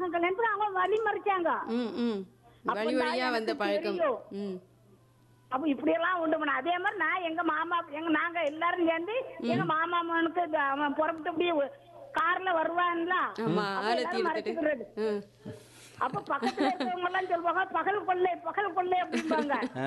மகன் கல்யாணத்துக்கு அவங்க வழி மறிச்சாங்க ம் ம் அப்ப வழி நான் வழியா வந்த எனக்கு பழக்கம் தெரியும். ம் அப்ப இப்படி எல்லாம் உண்டு பண்ண அதே மாதிரி நான் எங்க மாமா எங்க நாங்க எல்லாரும் சேர்ந்து எங்க மாமா மகனுக்கு இது அவன் புறப்பட்டு அப்படியே கார்ல வருவான்ல ஆமா அப்ப ஆரத்தி எல்லாரும் எடுத்துட்டு மறைச்சுக்கிறது. ம். அப்ப பக்கத்துல இருக்கவங்க எல்லாம் சொல்லுவாங்க பகல் கொள்ளை பகல் கொள்ளை அப்படிம்பாங்க ஆ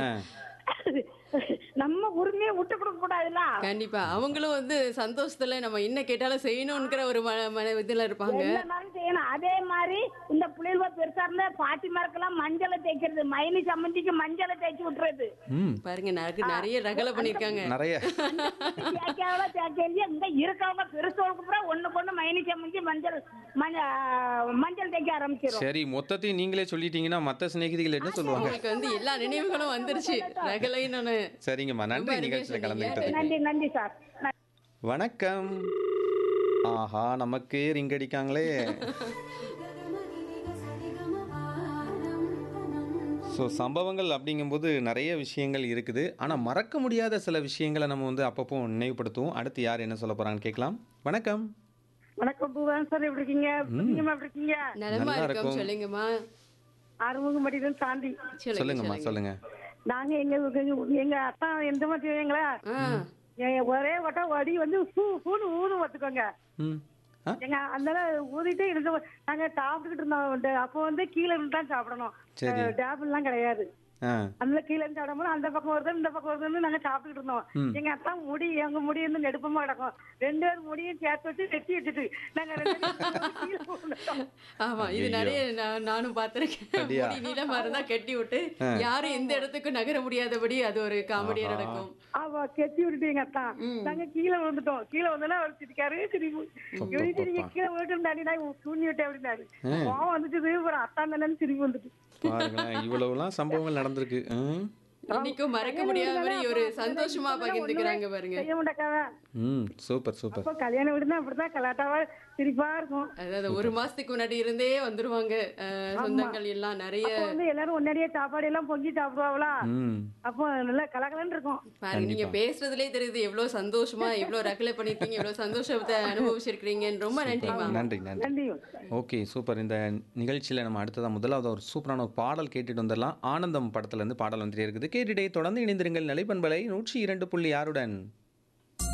நம்ம உரிமையை விட்டு கொடுக்க கூடாதுல்ல கண்டிப்பா அவங்களும் வந்து சந்தோஷத்துல நம்ம என்ன கேட்டாலும் செய்யணும்ங்கிற ஒரு மன மன இதுல இருப்பாங்க என்னன்னாலும் செய்யணும் அதே மாதிரி இந்த புளியல்வா பெருசா இருந்தா பாட்டி மரக்கெல்லாம் மஞ்சளை தேய்க்கிறது மைனி சம்மந்திக்கு மஞ்சளை தேய்ச்சி விட்டுறது ம் பாருங்க நிறைய நிறைய ரகலை பண்ணிருக்காங்க நிறைய தேய்க்காவல தேய்க்கி இங்க இருக்கவங்க பெருசோளுக்கு அப்புறம் ஒண்ணுக்கு ஒண்ணு மைனி சம்மந்தி மஞ்சள் மஞ்சள் மஞ்சள் தேய்க்க ஆரம்பிச்சிடும் சரி மொத்தத்தையும் நீங்களே சொல்லிட்டீங்கன்னா மற்ற சிநேகிதிகள் என்ன சொல்லுவாங்க உங்களுக்கு வந்து எல்லா நினைவுகளும் வந்துருச்சு ரகலைன்னு ஒண்ணு சரிங்கம்மா நன்றி ரொம்ப நிகழ்ச்சியில் அருமையா கலந்துக்கிட்டதுக்கு நன்றி நன்றி சார் வணக்கம் ஆஹா நமக்கே ரிங் அடிக்காங்களே ஸோ சம்பவங்கள் அப்படிங்கும்போது நிறைய விஷயங்கள் இருக்குது ஆனால் மறக்க முடியாத சில விஷயங்களை நம்ம வந்து அப்பப்போ நினைவுபடுத்துவோம் அடுத்து யார் என்ன சொல்ல போகிறாங்கன்னு கேட்கலாம் வணக்கம் வணக்கம் பூவன் சார் எப்படி இருக்கீங்க நீங்க எப்படி இருக்கீங்க நலமா நல்லா இருக்கோம் இருக்கும். சொல்லுங்கம்மா ஆறுமுகம் மடிதான் சாந்தி சொல்லுங்க சொல்லுங்கம்மா சொல்லுங்க நாங்க எங்க எங்க- எங்க அத்தா எந்த மாதிரி செய்வீங்களா ஆ எ- ஒரே வட்டம் வடி வந்து பூ பூன்னு ஊதும் பார்த்துக்கோங்க ம் ஆ எங்க அதனால ஊதிட்டே இருந்த நாங்க சாப்பிட்டுக்கிட்டு இருந்தோம் அப்போ வந்து கீழே இருந்து தான் சாப்பிடணும் சரி. டேபிள் எல்லாம் கிடையாது ஆ அந்த கீழே இருந்து சாப்பிடும்போது அந்த பக்கம் வருது இந்த பக்கம் வருதுன்னு நாங்க சாப்பிட்டுக்கிட்டு இருந்தோம் எங்க அத்தா முடி எங்க முடி வந்து நெடுப்பமா கிடக்கும் ரெண்டு பேரும் முடியும் சேர்த்து வச்சு வெட்டி வச்சுட்டு நாங்க ரெண்டு பேரும் கீழே விழுந்துட்டோம். ஆமா இது நிறைய நான் நானும் பார்த்திருக்கேன் அப்படியா? முடி நீளமா இருந்தா கட்டி விட்டு யாரும் எந்த இடத்துக்கும் நகர முடியாதபடி அது ஒரு காமெடியா நடக்கும் அவ கெட்டி விட்டுட்டு எங்க அத்தா நாங்க கீழே விழுந்துட்டோம் கீழே வந்தோன்னா அவர் சிரிக்காரு சிரிப்பு இவருக்கு நீங்க கீழே விழுட்டு இருந்தாடி நான் தூண்டி விட்டேன் அப்படின்னாரு கோவம் வந்துச்சு ஒரு அத்தா தானே சிரிப்பு வந்துட்டு பாருங்களேன் இவ்வளவுலாம் சம்பவங்கள் நடந்திருக்கு ம் இன்னைக்கும் மறக்க முடியாத மாதிரி ஒரு சந்தோஷமா பகிர்ந்துக்கிறாங்க பாருங்க செய்ய மாட்டாக்காவ ம் சூப்பர் சூப்பர் அப்போ கல்யாணம் வீடுனா அப்படிதான் கலாட்டாவா சிரிப்பா இருக்கும் அதாவது ஒரு மாசத்துக்கு முன்னாடி இருந்தே வந்துருவாங்க அஹ், சொந்தங்கள் எல்லாம் நிறைய அப்போ வந்து எல்லாரும் ஒன்னடியே சாப்பாடு எல்லாம் பொங்கி சாப்பிடுவாங்களா ம் அப்போ நல்லா கலகலன்னு இருக்கும் பாருங்க நீங்க பேசுறதுலயே தெரியுது எவ்வளவு சந்தோஷமா எவ்வளவு ரகலை பண்ணிருக்கீங்க எவ்வளவு சந்தோஷத்தை அனுபவிச்சிருக்கீங்கன்னு ரொம்ப நன்றிமா நன்றி நன்றி நன்றி ஓகே சூப்பர் இந்த நிகழ்ச்சியில் நம்ம அடுத்ததாக முதலாவது ஒரு சூப்பரான ஒரு பாடல் கேட்டுட்டு வந்துடலாம் ஆனந்தம் படத்துலேருந்து பாடல் வந்துட்டே இருக்குது கேட்டுட்டே தொடர்ந்து இணைந்திருங்கள் நிலைப்பண்பலை நூற்றி இரண்டு புள்ளி ஆறுடன்